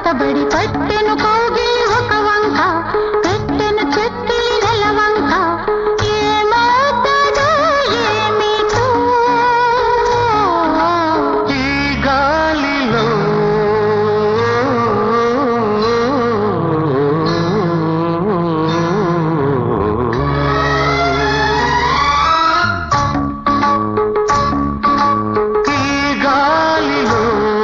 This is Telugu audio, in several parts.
జతబడి పట్టెను కౌగిలి ఒక వంక పెట్టెను చెక్కిలి నెల వంక ఏమవుతుందో ఏమిటో ఈ గాలిలో ఈ గాలిలో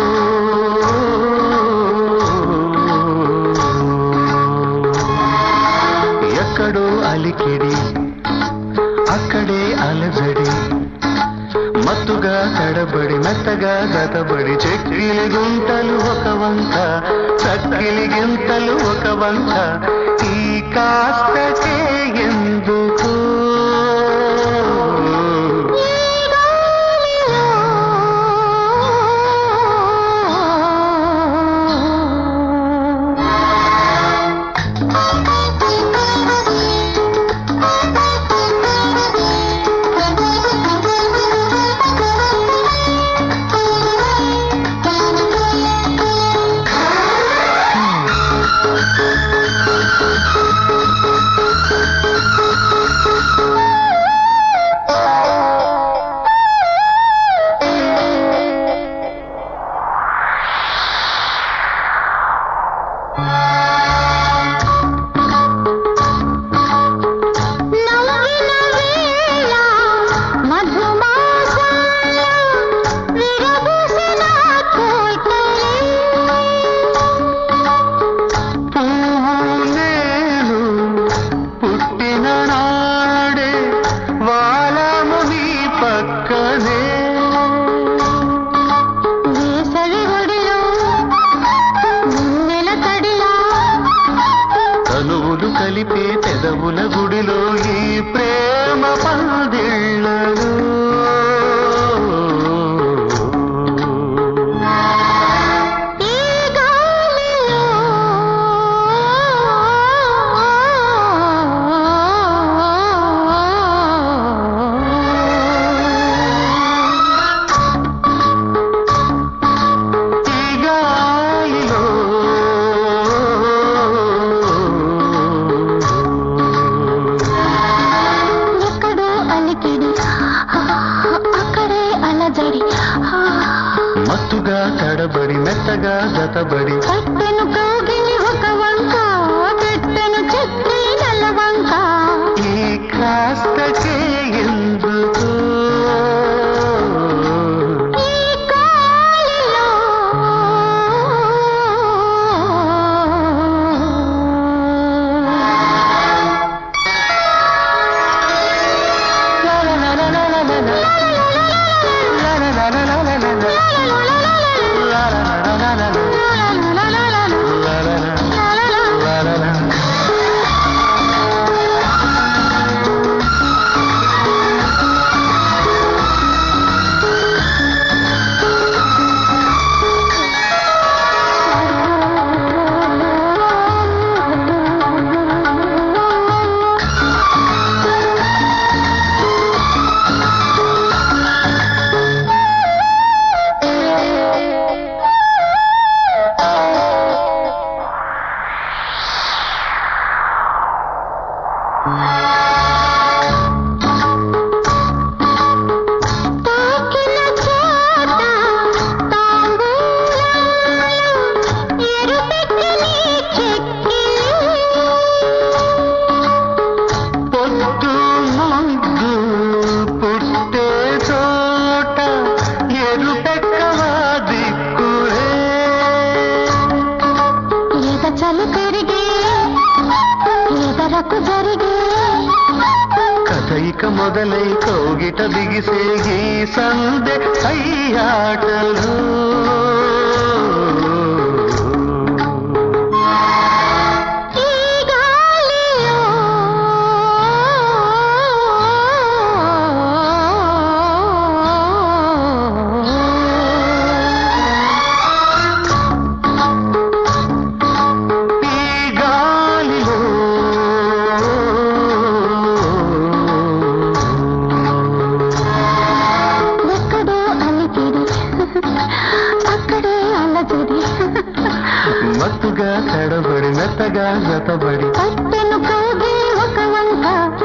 ఎక్కడో అలికిడి అక్కడే అలజడి మత్తుగా తడబడి మెత్తగా గతబడి చెక్కిలి గుంటలు ఒక వంక చక్కిలి గింతలు ఒక వంక ఈ కాస్తకే ఎందుకు నవ్విన వేళ మధుమాసంలో విరబూసిన కోయిలే పువ్వు నేను పుట్టిన నాడే వాలము నీ పక్కనే వేసవి ఒడిలో వెన్నెల తడిలా తనువులు కలిపే పెదవుల గుడిలో ఈ ప్రేమ పందిళ్ళలో ఈ గాలిలో ఈ గాలిలో ఎక్కడో అలికిడి అక్కడే అలజడి మత్తుగా తడబడి మెత్తగా జతబడి పట్టెను కౌగిలి ఒక వంక పెట్టెను చెక్కి నల్ల వంక ఈ కాస్తకే ఎందుకు ఈ గాలిలో తాకిన చోట తాంబూలాలు ఎరుపెక్కిని చెక్కిలి పొద్దు ముద్దు పుట్టే చోట ఎరుపెక్కవా దిక్కులే ఎద చలి పెరిగి ఎదరకు జరిగి కథయిక మొదలై కౌగిట దిగిసే ఈ సందె అయ్యాటలు ఈ గాలిలో ఈ గాలిలో ఎక్కడో అలికిడి అక్కడే మత్తుగా తడబడి మెత్తగా జతబడి కట్టెను కౌగి ఒక వంక